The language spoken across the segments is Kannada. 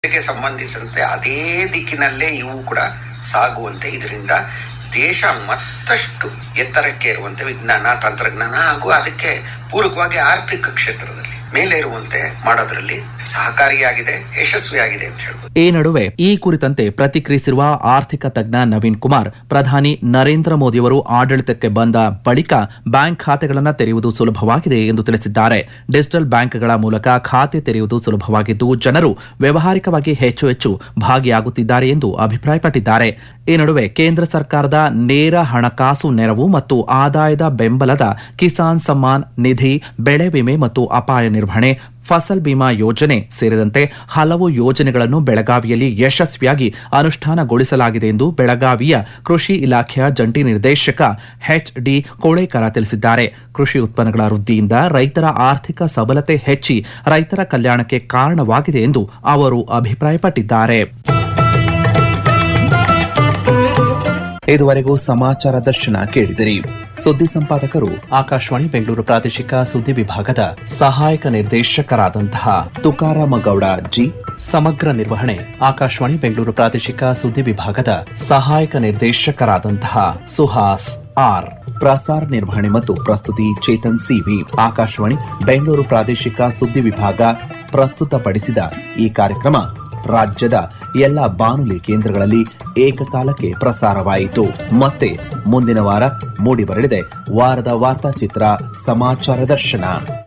ಗೆ ಸಂಬಂಧಿಸಿದಂತೆ ಅದೇ ದಿಕ್ಕಿನಲ್ಲೇ ಇವು ಕೂಡ ಸಾಗುವಂತೆ ಇದರಿಂದ ದೇಶ ಮತ್ತಷ್ಟು ಎತ್ತರಕ್ಕೆ ಇರುವಂತೆ ವಿಜ್ಞಾನ ತಂತ್ರಜ್ಞಾನ ಹಾಗೂ ಅದಕ್ಕೆ ಪೂರಕವಾಗಿ ಆರ್ಥಿಕ ಕ್ಷೇತ್ರದಲ್ಲಿ ಮೇಲೆ ಇರುವಂತೆ ಮಾಡೋದ್ರಲ್ಲಿ ಸಹಕಾರಿಯಾಗಿದೆ ಯಶಸ್ವಿಯಾಗಿದೆ ಅಂತ ಹೇಳ್ಬೋದು ಈ ನಡುವೆ ಈ ಕುರಿತಂತೆ ಪ್ರತಿಕ್ರಿಯಿಸಿರುವ ಆರ್ಥಿಕ ತಜ್ಞ ನವೀನ್ ಕುಮಾರ್ ಪ್ರಧಾನಿ ನರೇಂದ್ರ ಮೋದಿಯವರು ಆಡಳಿತಕ್ಕೆ ಬಂದ ಬಳಿಕ ಬ್ಯಾಂಕ್ ಖಾತೆಗಳನ್ನು ತೆರೆಯುವುದು ಸುಲಭವಾಗಿದೆ ಎಂದು ತಿಳಿಸಿದ್ದಾರೆ ಡಿಜಿಟಲ್ ಬ್ಯಾಂಕ್ಗಳ ಮೂಲಕ ಖಾತೆ ತೆರೆಯುವುದು ಸುಲಭವಾಗಿದ್ದು ಜನರು ವ್ಯವಹಾರಿಕವಾಗಿ ಹೆಚ್ಚು ಹೆಚ್ಚು ಭಾಗಿಯಾಗುತ್ತಿದ್ದಾರೆ ಎಂದು ಅಭಿಪ್ರಾಯಪಟ್ಟಿದ್ದಾರೆ ಈ ನಡುವೆ ಕೇಂದ್ರ ಸರ್ಕಾರದ ನೇರ ಹಣಕಾಸು ನೆರವು ಮತ್ತು ಆದಾಯದ ಬೆಂಬಲದ ಕಿಸಾನ್ ಸಮ್ಮಾನ್ ನಿಧಿ ಬೆಳೆ ವಿಮೆ ಮತ್ತು ಅಪಾಯ ನಿರ್ವಹಣೆ ಫಸಲ್ ಬಿಮಾ ಯೋಜನೆ ಸೇರಿದಂತೆ ಹಲವು ಯೋಜನೆಗಳನ್ನು ಬೆಳಗಾವಿಯಲ್ಲಿ ಯಶಸ್ವಿಯಾಗಿ ಅನುಷ್ಠಾನಗೊಳಿಸಲಾಗಿದೆ ಎಂದು ಬೆಳಗಾವಿಯ ಕೃಷಿ ಇಲಾಖೆಯ ಜಂಟಿ ನಿರ್ದೇಶಕ ಎಚ್ ಡಿ ಕೋಳೇಕರ ತಿಳಿಸಿದ್ದಾರೆ ಕೃಷಿ ಉತ್ಪನ್ನಗಳ ವೃದ್ಧಿಯಿಂದ ರೈತರ ಆರ್ಥಿಕ ಸಬಲತೆ ಹೆಚ್ಚಿ ರೈತರ ಕಲ್ಯಾಣಕ್ಕೆ ಕಾರಣವಾಗಿದೆ ಎಂದು ಅವರು ಅಭಿಪ್ರಾಯಪಟ್ಟಿದ್ದಾರೆ ಇದುವರೆಗೂ ಸಮಾಚಾರ ದರ್ಶನ ಕೇಳಿದಿರಿ ಸುದ್ದಿ ಸಂಪಾದಕರು ಆಕಾಶವಾಣಿ ಬೆಂಗಳೂರು ಪ್ರಾದೇಶಿಕ ಸುದ್ದಿ ವಿಭಾಗದ ಸಹಾಯಕ ನಿರ್ದೇಶಕರಾದಂತಹ ತುಕಾರಾಮ ಗೌಡ ಜಿ ಸಮಗ್ರ ನಿರ್ವಹಣೆ ಆಕಾಶವಾಣಿ ಬೆಂಗಳೂರು ಪ್ರಾದೇಶಿಕ ಸುದ್ದಿ ವಿಭಾಗದ ಸಹಾಯಕ ನಿರ್ದೇಶಕರಾದಂತಹ ಸುಹಾಸ್ ಆರ್ ಪ್ರಸಾರ ನಿರ್ವಹಣೆ ಮತ್ತು ಪ್ರಸ್ತುತಿ ಚೇತನ್ ಸಿವಿ ಆಕಾಶವಾಣಿ ಬೆಂಗಳೂರು ಪ್ರಾದೇಶಿಕ ಸುದ್ದಿ ವಿಭಾಗ ಪ್ರಸ್ತುತಪಡಿಸಿದ ಈ ಕಾರ್ಯಕ್ರಮ ರಾಜ್ಯದ ಎಲ್ಲ ಬಾನುಲಿ ಕೇಂದ್ರಗಳಲ್ಲಿ ಏಕಕಾಲಕ್ಕೆ ಪ್ರಸಾರವಾಯಿತು ಮತ್ತೆ ಮುಂದಿನ ವಾರ ಮೂಡಿಬರಲಿದೆ ವಾರದ ವಾರ್ತಾಚಿತ್ರ ಸಮಾಚಾರ ದರ್ಶನ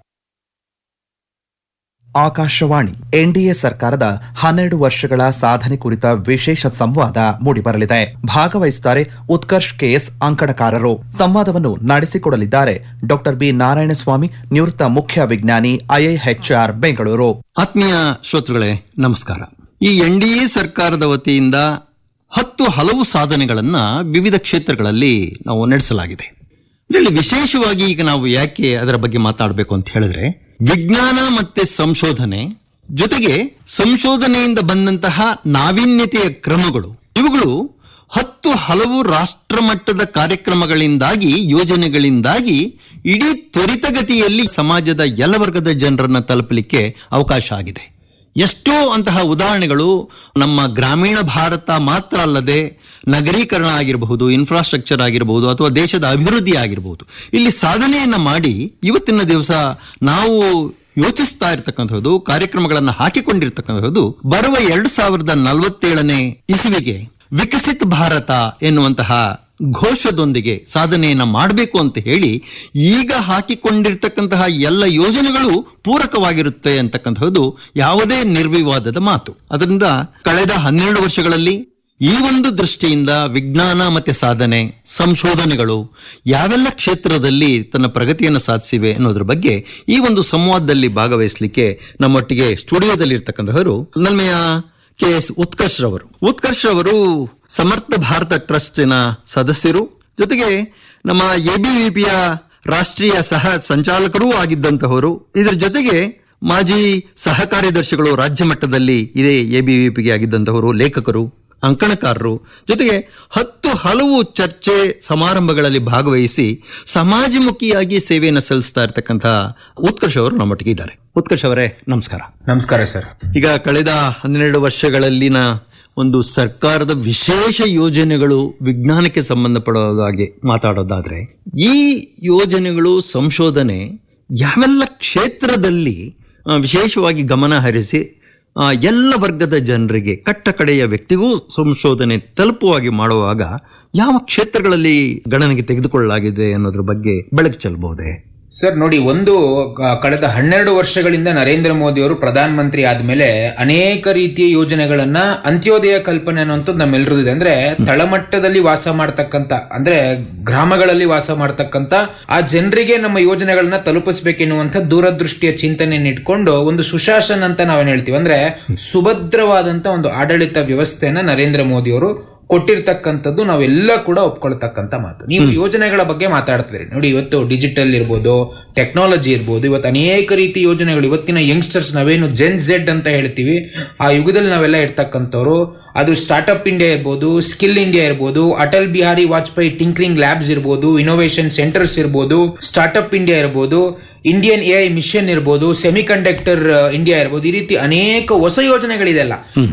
ಆಕಾಶವಾಣಿ ಎನ್ಡಿಎ ಸರ್ಕಾರದ ಹನ್ನೆರಡು ವರ್ಷಗಳ ಸಾಧನೆ ಕುರಿತ ವಿಶೇಷ ಸಂವಾದ ಮೂಡಿಬರಲಿದೆ ಭಾಗವಹಿಸುತ್ತಾರೆ ಉತ್ಕರ್ಷ್ ಕೆಎಸ್ ಅಂಕಣಕಾರರು ಸಂವಾದವನ್ನು ನಡೆಸಿಕೊಡಲಿದ್ದಾರೆ ಡಾಕ್ಟರ್ ಬಿ ನಾರಾಯಣಸ್ವಾಮಿ ನಿವೃತ್ತ ಮುಖ್ಯ ವಿಜ್ಞಾನಿ ಐಐಎಚ್ಆರ್ ಬೆಂಗಳೂರು ಆತ್ಮೀಯ ಶ್ರೋತೃಗಳೇ ನಮಸ್ಕಾರ ಈ ಎನ್ ಡಿ ಎ ಸರ್ಕಾರದ ವತಿಯಿಂದ ಹತ್ತು ಹಲವು ಸಾಧನೆಗಳನ್ನ ವಿವಿಧ ಕ್ಷೇತ್ರಗಳಲ್ಲಿ ನಾವು ನಡೆಸಲಾಗಿದೆ ಇದರಲ್ಲಿ ವಿಶೇಷವಾಗಿ ಈಗ ನಾವು ಯಾಕೆ ಅದರ ಬಗ್ಗೆ ಮಾತಾಡಬೇಕು ಅಂತ ಹೇಳಿದ್ರೆ ವಿಜ್ಞಾನ ಮತ್ತೆ ಸಂಶೋಧನೆ ಜೊತೆಗೆ ಸಂಶೋಧನೆಯಿಂದ ಬಂದಂತಹ ನಾವೀನ್ಯತೆಯ ಕ್ರಮಗಳು ಇವುಗಳು ಹತ್ತು ಹಲವು ರಾಷ್ಟ್ರಮಟ್ಟದ ಕಾರ್ಯಕ್ರಮಗಳಿಂದಾಗಿ ಯೋಜನೆಗಳಿಂದಾಗಿ ಇಡೀ ತ್ವರಿತಗತಿಯಲ್ಲಿ ಸಮಾಜದ ಎಲ್ಲ ವರ್ಗದ ಜನರನ್ನ ತಲುಪಲಿಕ್ಕೆ ಅವಕಾಶ ಆಗಿದೆ ಎಷ್ಟೋ ಅಂತಹ ಉದಾಹರಣೆಗಳು ನಮ್ಮ ಗ್ರಾಮೀಣ ಭಾರತ ಮಾತ್ರ ಅಲ್ಲದೆ ನಗರೀಕರಣ ಆಗಿರಬಹುದು ಇನ್ಫ್ರಾಸ್ಟ್ರಕ್ಚರ್ ಆಗಿರಬಹುದು ಅಥವಾ ದೇಶದ ಅಭಿವೃದ್ಧಿ ಆಗಿರಬಹುದು ಇಲ್ಲಿ ಸಾಧನೆಯನ್ನ ಮಾಡಿ ಇವತ್ತಿನ ದಿವಸ ನಾವು ಯೋಚಿಸ್ತಾ ಇರತಕ್ಕಂಥದ್ದು ಕಾರ್ಯಕ್ರಮಗಳನ್ನು ಹಾಕಿಕೊಂಡಿರ್ತಕ್ಕಂಥದ್ದು ಬರುವ ಎರಡು ಸಾವಿರದ ನಲವತ್ತೇಳನೇ ಇಸುವಿಗೆ ವಿಕಸಿತ್ ಭಾರತ ಎನ್ನುವಂತಹ ಘೋಷದೊಂದಿಗೆ ಸಾಧನೆಯನ್ನ ಮಾಡಬೇಕು ಅಂತ ಹೇಳಿ ಈಗ ಹಾಕಿಕೊಂಡಿರ್ತಕ್ಕಂತಹ ಎಲ್ಲ ಯೋಜನೆಗಳು ಪೂರಕವಾಗಿರುತ್ತೆ ಅಂತಕ್ಕಂಥದ್ದು ಯಾವುದೇ ನಿರ್ವಿವಾದದ ಮಾತು ಅದರಿಂದ ಕಳೆದ ಹನ್ನೆರಡು ವರ್ಷಗಳಲ್ಲಿ ಈ ಒಂದು ದೃಷ್ಟಿಯಿಂದ ವಿಜ್ಞಾನ ಮತ್ತೆ ಸಾಧನೆ ಸಂಶೋಧನೆಗಳು ಯಾವೆಲ್ಲ ಕ್ಷೇತ್ರದಲ್ಲಿ ತನ್ನ ಪ್ರಗತಿಯನ್ನು ಸಾಧಿಸಿವೆ ಅನ್ನೋದ್ರ ಬಗ್ಗೆ ಈ ಒಂದು ಸಂವಾದದಲ್ಲಿ ಭಾಗವಹಿಸಲಿಕ್ಕೆ ನಮ್ಮೊಟ್ಟಿಗೆ ಸ್ಟುಡಿಯೋದಲ್ಲಿ ಇರ್ತಕ್ಕಂಥವರು ನಲ್ಮೆಯ ಕೆ ಎಸ್ ಉತ್ಕರ್ಷ್ ರವರು ಉತ್ಕರ್ಷ್ ರವರು ಸಮರ್ಥ ಭಾರತ ಟ್ರಸ್ಟಿನ ಸದಸ್ಯರು ಜೊತೆಗೆ ನಮ್ಮ ಎಬಿವಿಪಿಯ ರಾಷ್ಟ್ರೀಯ ಸಹ ಸಂಚಾಲಕರೂ ಆಗಿದ್ದಂತಹವರು ಇದರ ಜೊತೆಗೆ ಮಾಜಿ ಸಹ ಕಾರ್ಯದರ್ಶಿಗಳು ರಾಜ್ಯ ಮಟ್ಟದಲ್ಲಿ ಇದೇ ಎಬಿವಿಪಿಗೆ ಆಗಿದ್ದಂತಹವರು ಲೇಖಕರು ಅಂಕಣಕಾರರು ಜೊತೆಗೆ ಹತ್ತು ಹಲವು ಚರ್ಚೆ ಸಮಾರಂಭಗಳಲ್ಲಿ ಭಾಗವಹಿಸಿ ಸಮಾಜಮುಖಿಯಾಗಿ ಸೇವೆಯನ್ನು ಸಲ್ಲಿಸ್ತಾ ಇರತಕ್ಕಂತಹ ಉತ್ಕರ್ಷ್ ಅವರು ನಮ್ಮೊಟ್ಟಿಗೆ ಇದ್ದಾರೆ ಉತ್ಕರ್ಷ್ ಅವರೇ ನಮಸ್ಕಾರ ನಮಸ್ಕಾರ ಸರ್ ಈಗ ಕಳೆದ ಹನ್ನೆರಡು ವರ್ಷಗಳಲ್ಲಿನ ಒಂದು ಸರ್ಕಾರದ ವಿಶೇಷ ಯೋಜನೆಗಳು ವಿಜ್ಞಾನಕ್ಕೆ ಸಂಬಂಧಪಡೋದಾಗಿ ಮಾತಾಡೋದಾದ್ರೆ ಈ ಯೋಜನೆಗಳು ಸಂಶೋಧನೆ ಯಾವೆಲ್ಲ ಕ್ಷೇತ್ರದಲ್ಲಿ ಆ, ವಿಶೇಷವಾಗಿ ಗಮನ ಹರಿಸಿ ಆ, ಎಲ್ಲ ವರ್ಗದ ಜನರಿಗೆ ಕಟ್ಟ ಕಡೆಯ ವ್ಯಕ್ತಿಗೂ ಸಂಶೋಧನೆ ತಲುಪುವಾಗಿ ಮಾಡುವಾಗ ಯಾವ ಕ್ಷೇತ್ರಗಳಲ್ಲಿ ಗಣನೆಗೆ ತೆಗೆದುಕೊಳ್ಳಲಾಗಿದೆ ಅನ್ನೋದ್ರ ಬಗ್ಗೆ ಬೆಳಕು ಚೆಲ್ಲಬಹುದೇ ಸರ್ ನೋಡಿ ಒಂದು ಕ- ಕಳೆದ ಹನ್ನೆರಡು ವರ್ಷಗಳಿಂದ ನರೇಂದ್ರ ಮೋದಿ ಅವರು ಪ್ರಧಾನ ಮಂತ್ರಿ ಆದ್ಮೇಲೆ ಅನೇಕ ರೀತಿಯ ಯೋಜನೆಗಳನ್ನ ಅಂತ್ಯೋದಯ ಕಲ್ಪನೆ ಅನ್ನುವಂಥದ್ದು ನಮ್ಮೆಲ್ಲರದ್ದು ಇದೆ ಅಂದ್ರೆ ತಳಮಟ್ಟದಲ್ಲಿ ವಾಸ ಮಾಡ್ತಕ್ಕಂತ ಅಂದ್ರೆ ಗ್ರಾಮಗಳಲ್ಲಿ ವಾಸ ಮಾಡ್ತಕ್ಕಂತ ಆ ಜನರಿಗೆ ನಮ್ಮ ಯೋಜನೆಗಳನ್ನ ತಲುಪಿಸ್ಬೇಕೆನ್ನುವಂಥ ದೂರದೃಷ್ಟಿಯ ಚಿಂತನೆಯನ್ನು ಇಟ್ಕೊಂಡು ಒಂದು ಸುಶಾಸನ್ ಅಂತ ನಾವೇನ್ ಹೇಳ್ತೀವಿ ಅಂದ್ರೆ ಸುಭದ್ರವಾದಂತ ಒಂದು ಆಡಳಿತ ವ್ಯವಸ್ಥೆಯನ್ನ ನರೇಂದ್ರ ಮೋದಿ ಅವರು ಕೊಟ್ಟಿರ್ತಕ್ಕಂಥದ್ದು ನಾವೆಲ್ಲ ಕೂಡ ಒಪ್ಕೊಳ್ತಕ್ಕಂಥ ಮಾತು ನೀವು ಯೋಜನೆಗಳ ಬಗ್ಗೆ ಮಾತಾಡ್ತಿದ್ರಿ ನೋಡಿ ಇವತ್ತು ಡಿಜಿಟಲ್ ಇರ್ಬೋದು ಟೆಕ್ನಾಲಜಿ ಇರ್ಬೋದು ಇವತ್ತು ಅನೇಕ ರೀತಿ ಯೋಜನೆಗಳು ಇವತ್ತಿನ ಯಂಗ್ಸ್ಟರ್ಸ್ ನಾವೇನು ಜೆನ್ ಜೆಡ್ ಅಂತ ಹೇಳ್ತೀವಿ ಆ ಯುಗದಲ್ಲಿ ನಾವೆಲ್ಲ ಇರ್ತಕ್ಕಂಥವ್ರು ಅದು ಸ್ಟಾರ್ಟ್ಅಪ್ ಇಂಡಿಯಾ ಇರ್ಬೋದು ಸ್ಕಿಲ್ ಇಂಡಿಯಾ ಇರ್ಬೋದು ಅಟಲ್ ಬಿಹಾರಿ ವಾಜಪೇಯಿ ಟಿಂಕ್ರಿಂಗ್ ಲ್ಯಾಬ್ಸ್ ಇರ್ಬೋದು ಇನೋವೇಷನ್ ಸೆಂಟರ್ಸ್ ಇರ್ಬೋದು ಸ್ಟಾರ್ಟ್ಅಪ್ ಇಂಡಿಯಾ ಇರ್ಬೋದು ಇಂಡಿಯನ್ ಎ ಐ ಮಿಷನ್ ಇರ್ಬೋದು ಸೆಮಿ ಕಂಡಕ್ಟರ್ ಇಂಡಿಯಾ ಇರ್ಬೋದು ಈ ರೀತಿ ಅನೇಕ ಹೊಸ ಯೋಜನೆಗಳಿದೆಲ್ಲ